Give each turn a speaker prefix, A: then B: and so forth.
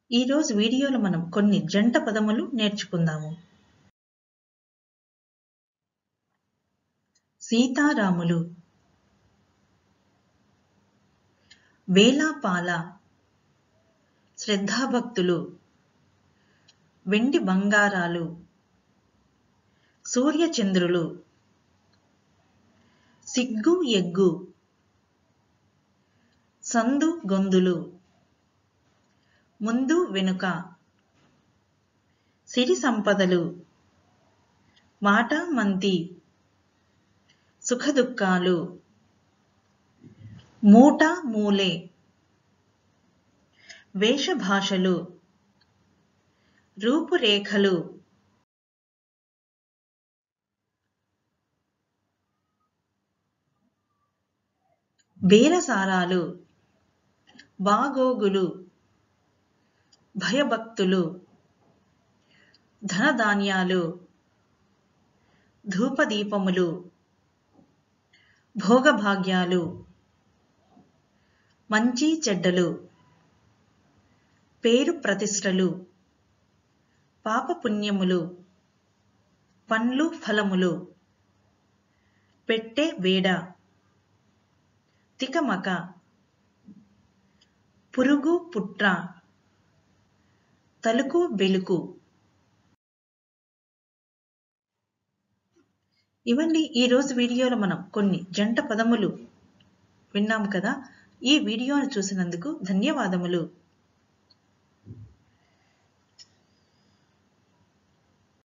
A: ఈరోజు వీడియోలో మనం కొన్ని జంట పదములు నేర్చుకుందాము సీతారాములు వేలాపాల శ్రద్ధాభక్తులు వెండి బంగారాలు సూర్యచంద్రులు సిగ్గు ఎగ్గు సందు గొందులు ముందు వెనుక సిరి సంపదలు మాట మంతి సుఖదుఖాలు మూట మూలే వేషభాషలు రూపురేఖలు బేరసారాలు బాగోగులు భయభక్తులు ధనధాన్యాలు ధూపదీపములు భోగభాగ్యాలు మంచి చెడ్డలు పేరు ప్రతిష్టలు పాపపుణ్యములు పండ్లు ఫలములు పెట్టే వేడ తికమక పురుగు పుట్ర తలుకు బెలుకు ఇవన్నీ ఈరోజు వీడియోలో మనం కొన్ని జంట పదములు విన్నాము కదా ఈ వీడియోను చూసినందుకు ధన్యవాదములు